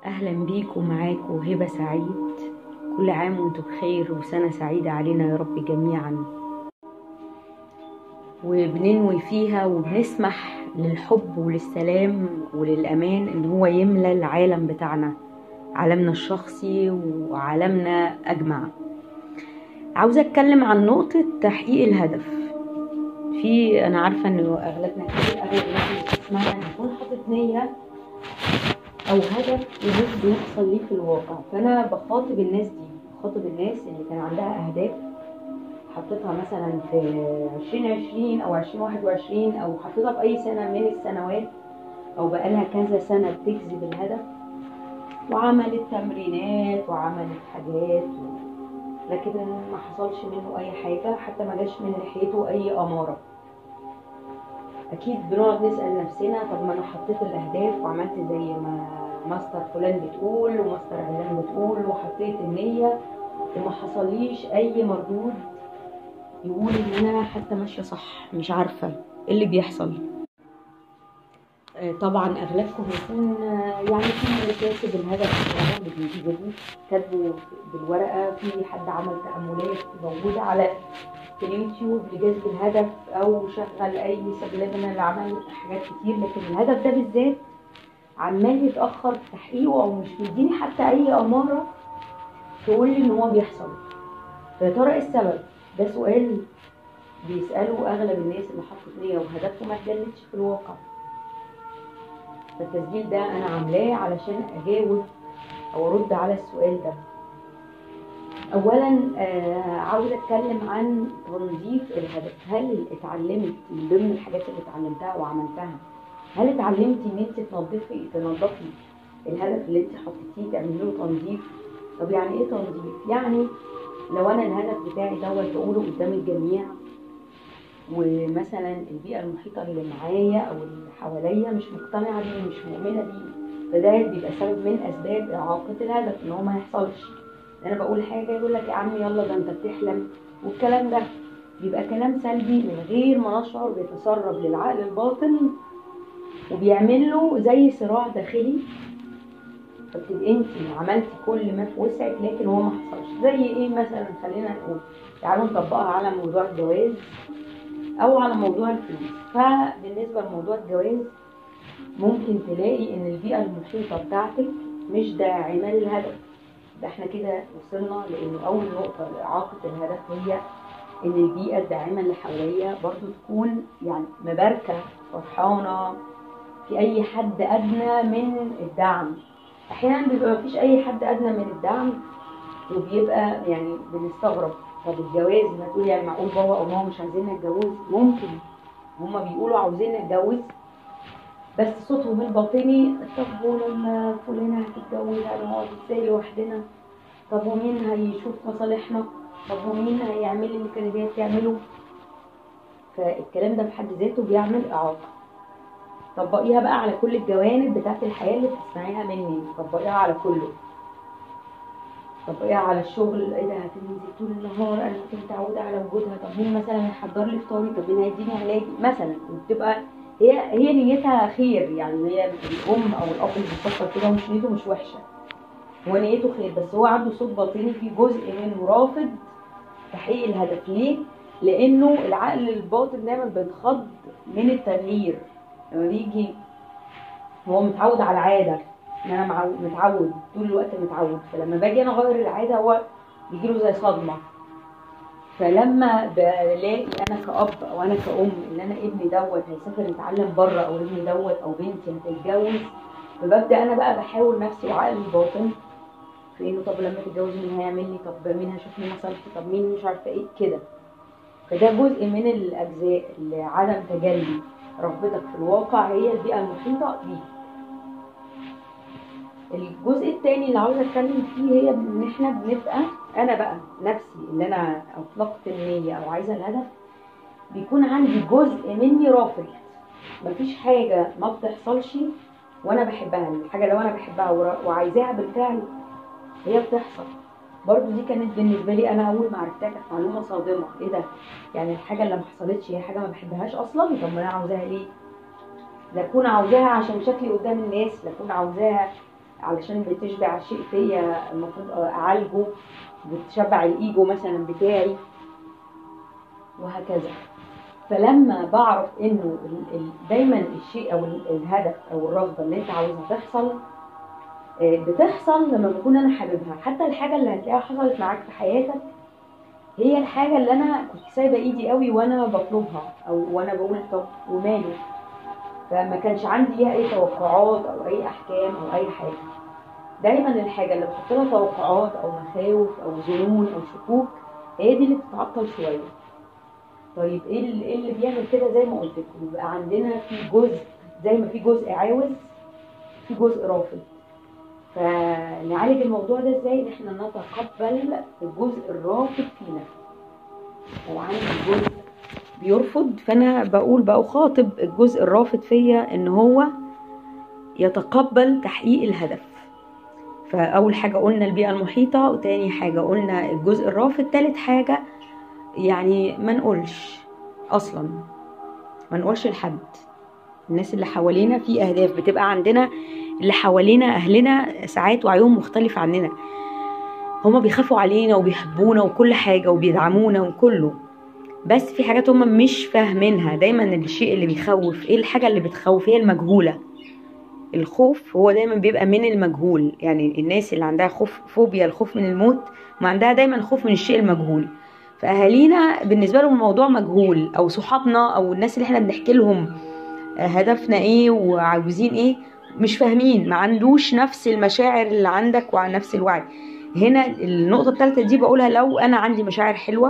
أهلا بيكم معاكم هبة سعيد كل عام وانتم بخير وسنة سعيدة علينا يا رب جميعا وبننوي فيها وبنسمح للحب وللسلام وللأمان إن هو يملى العالم بتاعنا عالمنا الشخصي وعالمنا أجمع عاوزة أتكلم عن نقطة تحقيق الهدف في أنا عارفة إنه أغلبنا كتير أغلب الناس اللي بتسمعنا بيكون حاطط نية او هدف ومش بيحصل ليه في الواقع فانا بخاطب الناس دي بخاطب الناس اللي كان عندها اهداف حطيتها مثلا في 2020 او 2021 او حطيتها في اي سنه من السنوات او بقالها كذا سنه بتجذب الهدف وعملت تمرينات وعملت حاجات و... لكن ما حصلش منه اي حاجه حتى ما جاش من ناحيته اي اماره اكيد بنقعد نسال نفسنا طب ما انا حطيت الاهداف وعملت زي ما ماستر فلان بتقول وماستر علان بتقول وحطيت النيه وما حصليش اي مردود يقول ان انا حتى ماشيه صح مش عارفه ايه اللي بيحصل طبعا اغلبكم يكون يعني في اللي كاتب الهدف بتاعه بالانجليزي كاتبه بالورقه في حد عمل تاملات موجوده على في اليوتيوب لجذب الهدف او شغل اي سبليمنال عمل حاجات كتير لكن الهدف ده بالذات عمال يتاخر في تحقيقه او مش بيديني حتى اي اماره تقول لي ان هو بيحصل فيا ترى ايه السبب ده سؤال بيساله اغلب الناس اللي حطت نيه وهدفهم ما اتجلتش في الواقع فالتسجيل ده انا عاملاه علشان اجاوب او ارد على السؤال ده اولا آه عاوزه اتكلم عن تنظيف الهدف هل اتعلمت من ضمن الحاجات اللي اتعلمتها وعملتها هل اتعلمتي ان انت تنظفي تنظفي الهدف اللي انت حطيتيه تعملي له تنظيف طب يعني ايه تنظيف يعني لو انا الهدف بتاعي دوت بقوله قدام الجميع ومثلا البيئه المحيطه اللي معايا او اللي حواليا مش مقتنعه بيه مش مؤمنه بيه فده بيبقى سبب من اسباب اعاقه الهدف ان هو ما يحصلش انا بقول حاجه يقول لك يا عم يلا ده انت بتحلم والكلام ده بيبقى كلام سلبي من غير ما نشعر بيتسرب للعقل الباطن وبيعمل له زي صراع داخلي فبتبقي انت عملتي كل ما في وسعك لكن هو ما حصلش زي ايه مثلا خلينا نقول تعالوا نطبقها على موضوع الجواز او على موضوع الفلوس فبالنسبه لموضوع الجواز ممكن تلاقي ان البيئه المحيطه بتاعتك مش داعمه للهدف ده احنا كده وصلنا لان اول نقطه لاعاقه الهدف هي ان البيئه الداعمه اللي حواليا برضو تكون يعني مباركه فرحانه في اي حد ادنى من الدعم احيانا بيبقى مفيش اي حد ادنى من الدعم وبيبقى يعني بنستغرب طب الجواز ما تقول يعني معقول بابا او ماما مش عايزين نتجوز ممكن هما بيقولوا عاوزين نتجوز بس صوتهم الباطني طب ولما فلانة هتتجوز هنقعد ازاي لوحدنا طب ومين هيشوف مصالحنا طب ومين هيعمل اللي كانت هي بتعمله فالكلام ده بحد ذاته بيعمل اعاقه طبقيها بقى على كل الجوانب بتاعت الحياه اللي بتسمعيها مني طبقيها على كله طبقيها على الشغل ايه ده هتنزل طول النهار انا كنت متعوده على وجودها طب مين مثلا هيحضر لي فطاري طب مين هيديني علاجي مثلا وبتبقى هي هي نيتها خير يعني هي الام او الاب اللي بيفكر كده مش نيته مش وحشه هو نيته خير بس هو عنده صوت باطني في جزء منه رافض تحقيق الهدف ليه؟ لانه العقل الباطن دايما بيتخض من التغيير لما بيجي هو متعود على العاده ان انا متعود طول الوقت متعود فلما باجي انا اغير العاده هو بيجيله زي صدمه فلما بلاقي انا كأب او انا كأم ان انا ابني دوت هيسافر يتعلم بره او ابني دوت او بنتي هتتجوز فببدا انا بقى بحاول نفسي وعقلي الباطن في انه طب لما تتجوز مين هيعمل لي طب مين هيشوف لي مصالحي طب مين مش عارفه ايه كده فده جزء من الاجزاء اللي عدم تجلي رغبتك في الواقع هي البيئه المحيطه بيك الجزء التاني اللي عاوزه اتكلم فيه هي ان احنا بنبقى انا بقى نفسي اللي انا اطلقت النيه او عايزه الهدف بيكون عندي جزء مني رافض مفيش حاجه ما بتحصلش وانا بحبها الحاجه لو انا بحبها وعايزاها بالفعل هي بتحصل برضو دي كانت بالنسبه لي انا اول ما عرفتها كانت معلومه صادمه ايه ده يعني الحاجه اللي ما حصلتش هي حاجه ما بحبهاش اصلا طب ما انا عاوزاها ليه لا اكون عاوزاها عشان شكلي قدام الناس لا اكون عاوزاها علشان بتشبع شيء فيا المفروض اعالجه بتشبع الايجو مثلا بتاعي وهكذا فلما بعرف انه ال- ال- دايما الشيء او ال- الهدف او الرغبه اللي انت عاوزها تحصل آه، بتحصل لما بكون انا حاببها حتى الحاجه اللي هتلاقيها حصلت معاك في حياتك هي الحاجه اللي انا كنت سايبه ايدي قوي وانا بطلبها او وانا بقول طب وماله فما كانش عندي ليها اي توقعات او اي احكام او اي حاجه دايما الحاجه اللي بحط لها توقعات او مخاوف او ظنون او شكوك هي دي اللي بتتعطل شويه طيب ايه اللي, إيه اللي بيعمل كده زي ما قلت لكم بيبقى عندنا في جزء زي ما في جزء عاوز في جزء رافض فنعالج الموضوع ده ازاي ان احنا نتقبل الجزء الرافض فينا لو عندي جزء بيرفض فانا بقول بخاطب الجزء الرافض فيا ان هو يتقبل تحقيق الهدف فاول حاجه قلنا البيئه المحيطه وتاني حاجه قلنا الجزء الرافض تالت حاجه يعني ما نقولش اصلا ما نقولش لحد الناس اللي حوالينا في اهداف بتبقى عندنا اللي حوالينا اهلنا ساعات وعيهم مختلف عننا هما بيخافوا علينا وبيحبونا وكل حاجه وبيدعمونا وكله بس في حاجات هما مش فاهمينها دايما الشيء اللي بيخوف ايه الحاجه اللي بتخوف هي المجهوله الخوف هو دايما بيبقى من المجهول يعني الناس اللي عندها خوف فوبيا الخوف من الموت ما عندها دايما خوف من الشيء المجهول فاهالينا بالنسبه لهم الموضوع مجهول او صحابنا او الناس اللي احنا بنحكي لهم هدفنا ايه وعاوزين ايه مش فاهمين ما عندوش نفس المشاعر اللي عندك وعن نفس الوعي هنا النقطه الثالثه دي بقولها لو انا عندي مشاعر حلوه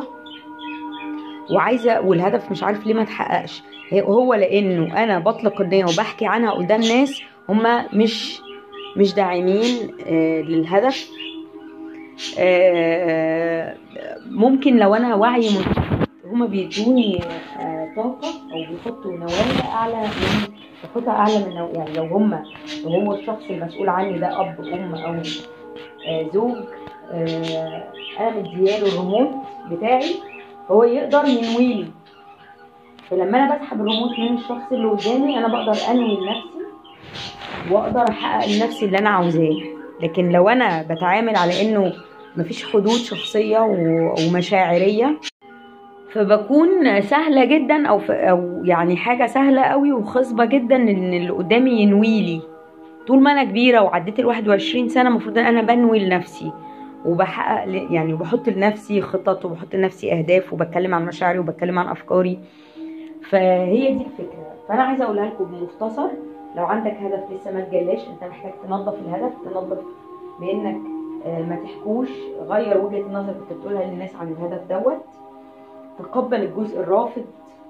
وعايزه والهدف مش عارف ليه ما اتحققش هو لانه انا بطلق النيه وبحكي عنها قدام ناس هما مش مش داعمين آه للهدف آه ممكن لو انا وعي منخفض هما بيدوني آه طاقة أو بيحطوا نوايا أعلى من طاقتها أعلى من نو... يعني لو هما لو هو الشخص المسؤول عني ده أب أم أو آه زوج آه أنا مدياله الريموت بتاعي هو يقدر ينويلي فلما أنا بسحب الريموت من الشخص اللي قدامي أنا بقدر أنوي لنفسي وأقدر أحقق لنفسي اللي أنا عاوزاه لكن لو أنا بتعامل على إنه مفيش حدود شخصية ومشاعرية فبكون سهله جدا او او يعني حاجه سهله قوي وخصبه جدا ان اللي قدامي ينوي لي طول ما انا كبيره وعديت ال 21 سنه المفروض ان انا بنوي لنفسي وبحقق يعني وبحط لنفسي خطط وبحط لنفسي اهداف وبتكلم عن مشاعري وبتكلم عن افكاري فهي دي الفكره فانا عايزه اقولها لكم بمختصر لو عندك هدف لسه ما تجلاش انت محتاج تنظف الهدف تنظف بانك ما تحكوش غير وجهه النظر كنت بتقولها للناس عن الهدف دوت تقبل الجزء الرافض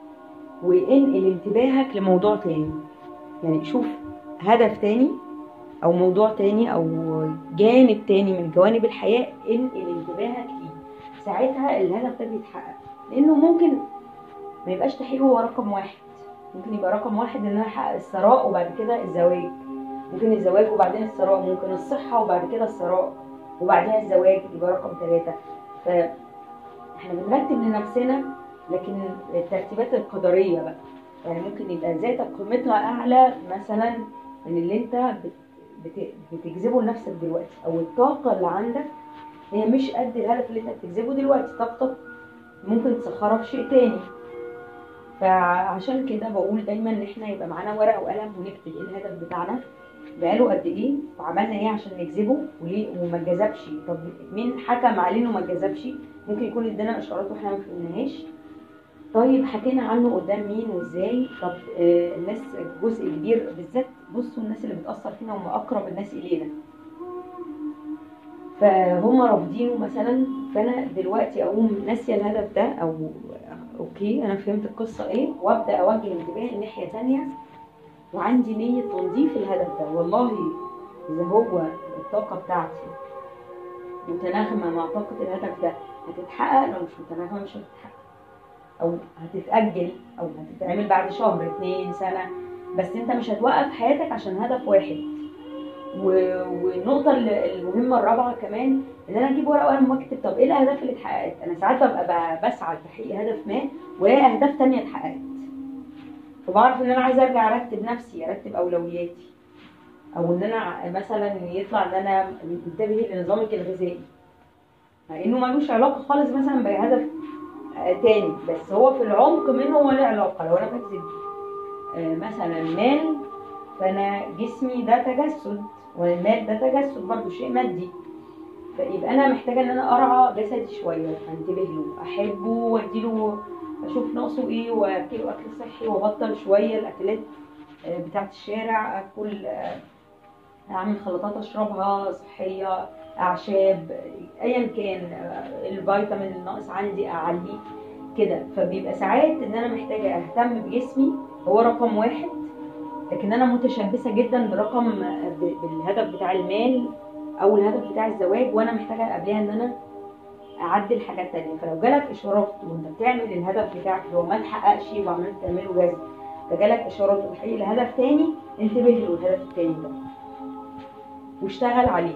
وانقل انتباهك لموضوع تاني يعني شوف هدف تاني او موضوع تاني او جانب تاني من جوانب الحياة انقل انتباهك ليه ساعتها الهدف ده بيتحقق لانه ممكن ما يبقاش تحقيقه هو رقم واحد ممكن يبقى رقم واحد ان انا احقق الثراء وبعد كده الزواج ممكن الزواج وبعدين الثراء ممكن الصحة وبعد كده الثراء وبعدها الزواج يبقى رقم ثلاثة ف احنا بنرتب لنفسنا لكن الترتيبات القدرية بقى يعني ممكن يبقى ذاتك قيمتها أعلى مثلا من اللي أنت بت... بتجذبه لنفسك دلوقتي أو الطاقة اللي عندك هي مش قد الهدف اللي أنت بتجذبه دلوقتي طاقتك ممكن تسخرها في شيء تاني فعشان كده بقول دايما ان احنا يبقى معانا ورقه وقلم ونكتب ايه الهدف بتاعنا بقاله قد ايه وعملنا ايه عشان نجذبه وليه وما اتجذبش طب مين حكم عليه انه ما اتجذبش ممكن يكون ادانا اشارات واحنا ما فهمناهاش طيب حكينا عنه قدام مين وازاي طب آه الناس جزء كبير بالذات بصوا الناس اللي بتاثر فينا هم اقرب الناس الينا فهم رافضينه مثلا فانا دلوقتي اقوم ناسيه الهدف ده او اوكي انا فهمت القصه ايه وابدا اوجه انتباهي لناحيه ثانيه وعندي نيه تنظيف الهدف ده والله اذا هو الطاقه بتاعتي متناغمه مع طاقه الهدف ده هتتحقق لو مش متناغمه مش هتتحقق او هتتاجل او هتتعمل بعد شهر اتنين سنه بس انت مش هتوقف حياتك عشان هدف واحد و... والنقطه المهمه الرابعه كمان ان انا اجيب ورقه وقلم واكتب طب ايه الاهداف اللي اتحققت انا ساعات ببقى بسعى لتحقيق هدف ما والاقي اهداف تانية اتحققت فبعرف ان انا عايزه ارجع ارتب نفسي ارتب اولوياتي او ان انا مثلا يطلع ان انا منتبه لنظامك الغذائي مع انه ملوش علاقه خالص مثلا بهدف آه، تاني بس هو في العمق منه هو له علاقه لو انا بكذب آه، مثلا مال فانا جسمي ده تجسد والمال ده تجسد برضه شيء مادي فيبقى انا محتاجه ان انا ارعى جسدي شويه انتبه له احبه واديله اشوف ناقصه ايه واكله اكل صحي وابطل شويه الاكلات آه، بتاعت الشارع اكل آه، اعمل خلطات اشربها صحيه اعشاب آه، ايا كان آه، الفيتامين الناقص عندي اعليه كده فبيبقى ساعات ان انا محتاجه اهتم بجسمي هو رقم واحد لكن انا متشبثه جدا برقم آه، ب- بالهدف بتاع المال او الهدف بتاع الزواج وانا محتاجه قبلها ان انا اعدل حاجات تانية فلو جالك اشارات وانت بتعمل الهدف بتاعك اللي هو ما اتحققش وعمال تعمله جذب فجالك اشارات وتحقيق لهدف تاني انتبه له الهدف التاني ده واشتغل عليه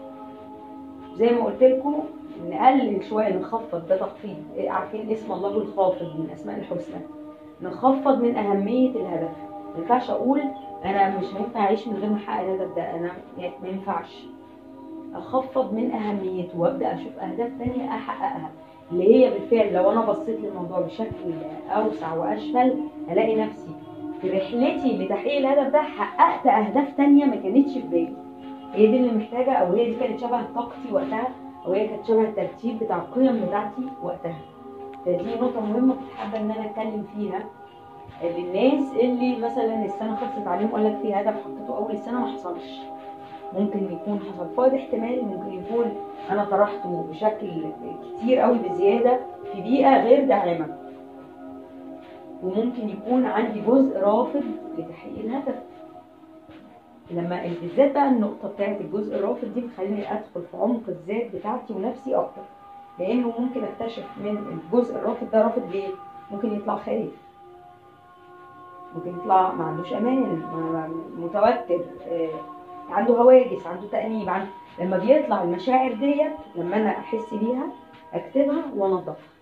زي ما قلت لكم نقلل شويه نخفض ده تخفيض إيه، عارفين اسم الله الخافض من اسماء الحسنى نخفض من اهميه الهدف ما ينفعش اقول انا مش هينفع اعيش من غير ما احقق الهدف ده انا يعني ما ينفعش اخفض من اهميته وابدا اشوف اهداف تانية احققها اللي هي بالفعل لو انا بصيت للموضوع بشكل اوسع واشمل الاقي نفسي في رحلتي لتحقيق الهدف ده حققت اهداف تانية ما كانتش في بالي هي دي اللي محتاجه او هي دي كانت شبه طاقتي وقتها او هي كانت شبه الترتيب بتاع القيم بتاعتي وقتها فدي نقطه مهمه كنت حابه ان انا اتكلم فيها للناس اللي مثلا السنه خلصت عليهم قال لك في هدف حطيته اول السنه ما حصلش ممكن يكون حصل فاض احتمال ممكن يكون انا طرحته بشكل كتير قوي بزياده في بيئه غير داعمه وممكن يكون عندي جزء رافض لتحقيق الهدف لما بالذات بقى النقطه بتاعت الجزء الرافض دي بتخليني ادخل في عمق الذات بتاعتي ونفسي اكتر لانه ممكن اكتشف من الجزء الرافض ده رافض ليه ممكن يطلع خايف ممكن يطلع ما عندوش امان ما- متوتر آه، عنده هواجس عنده تأنيب عنده لما بيطلع المشاعر ديت لما انا احس بيها اكتبها وانضفها